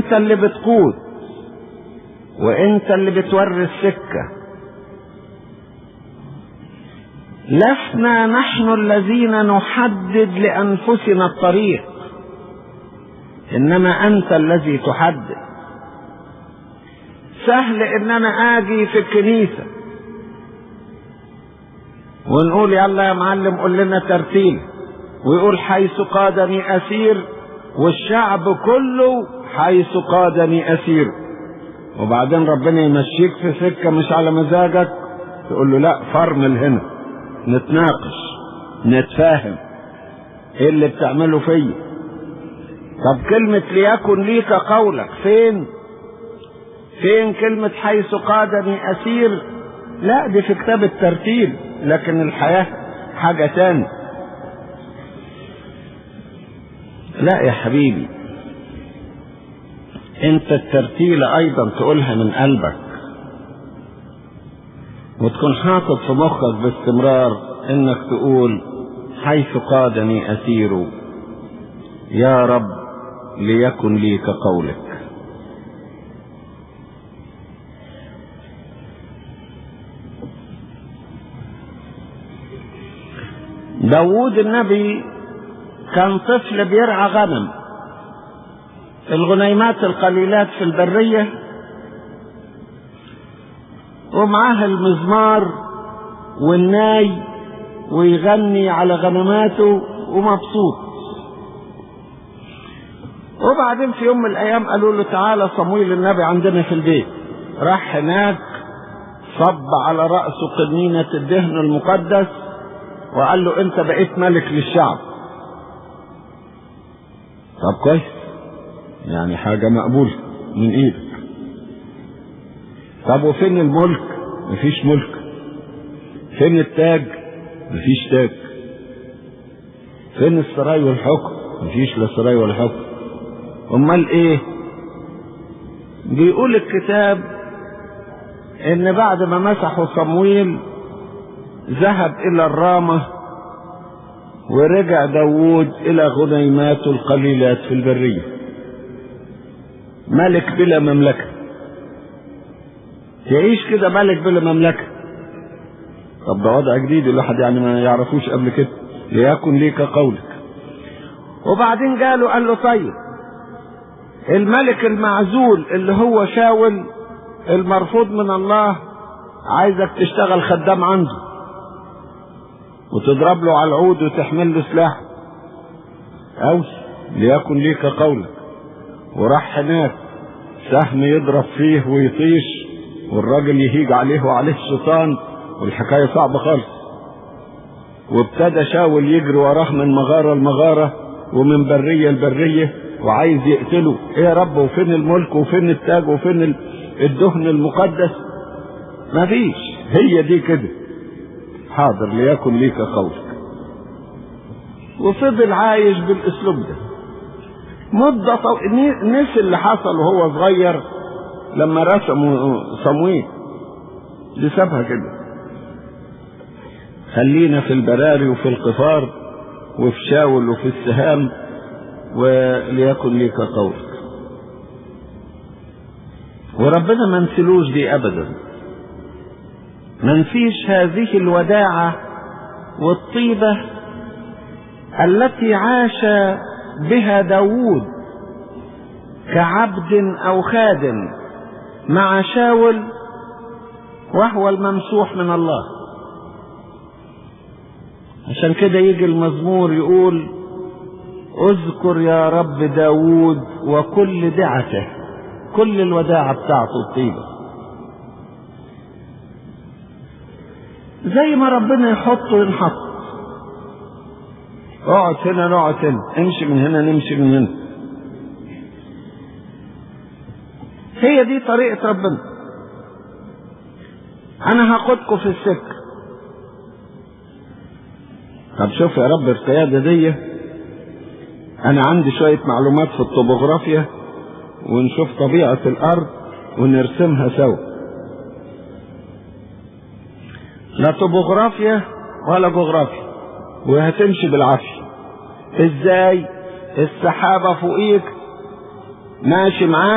انت اللي بتقود وانت اللي بتوري السكة لسنا نحن الذين نحدد لانفسنا الطريق انما انت الذي تحدد سهل ان انا اجي في الكنيسة ونقول يلا يا معلم قول لنا ترتيب ويقول حيث قادني اسير والشعب كله حيث قادني اسير وبعدين ربنا يمشيك في سكة مش على مزاجك تقول له لا فرمل هنا نتناقش نتفاهم ايه اللي بتعمله فيا طب كلمة ليكن ليك قولك فين فين كلمة حيث قادني أسير لا دي في كتاب الترتيب لكن الحياة حاجة تانية لا يا حبيبي انت الترتيلة ايضا تقولها من قلبك وتكون حاطط في مخك باستمرار انك تقول حيث قادني اسير يا رب ليكن لي كقولك داوود النبي كان طفل بيرعى غنم الغنيمات القليلات في البرية ومعاه المزمار والناي ويغني على غنماته ومبسوط وبعدين في يوم من الايام قالوا له تعالى صمويل النبي عندنا في البيت راح هناك صب على رأسه قنينة الدهن المقدس وقال له انت بقيت ملك للشعب طب كويس يعني حاجة مقبولة من ايدك طب وفين الملك مفيش ملك فين التاج مفيش تاج فين السراي والحكم مفيش لا سراي ولا حكم امال ايه بيقول الكتاب ان بعد ما مسحوا صمويل ذهب الى الرامة ورجع داوود الى غنيماته القليلات في البرية ملك بلا مملكة يعيش كده ملك بلا مملكة طب ده وضع جديد الواحد يعني ما يعرفوش قبل كده ليكن ليك قولك وبعدين قالوا قال له طيب الملك المعزول اللي هو شاول المرفوض من الله عايزك تشتغل خدام عنده وتضرب له على العود وتحمل له سلاح أو ليكن ليك قولك وراح هناك سهم يضرب فيه ويطيش والراجل يهيج عليه وعليه الشيطان والحكاية صعبة خالص وابتدى شاول يجري وراه من مغارة لمغارة ومن برية لبرية وعايز يقتله ايه يا رب وفين الملك وفين التاج وفين الدهن المقدس مفيش هي دي كده حاضر ليكن ليك قولك وفضل عايش بالاسلوب ده مدة طويلة نسي اللي حصل وهو صغير لما رسموا صمويل لسابها كده خلينا في البراري وفي القفار وفي شاول وفي السهام وليكن ليك قولك وربنا ما نسلوش دي ابدا ما نفيش هذه الوداعة والطيبة التي عاش بها داوود كعبد او خادم مع شاول وهو الممسوح من الله عشان كده يجي المزمور يقول اذكر يا رب داوود وكل دعته كل الوداعة بتاعته الطيبة زي ما ربنا يحط وينحط اقعد هنا نقعد هنا امشي من هنا نمشي من هنا هي دي طريقة ربنا انا هاخدكم في السكة طب شوف يا رب القيادة دي انا عندي شوية معلومات في الطبوغرافيا ونشوف طبيعة الارض ونرسمها سوا لا طبوغرافيا ولا جغرافيا وهتمشي بالعافية ازاي السحابة فوقيك ماشي معاك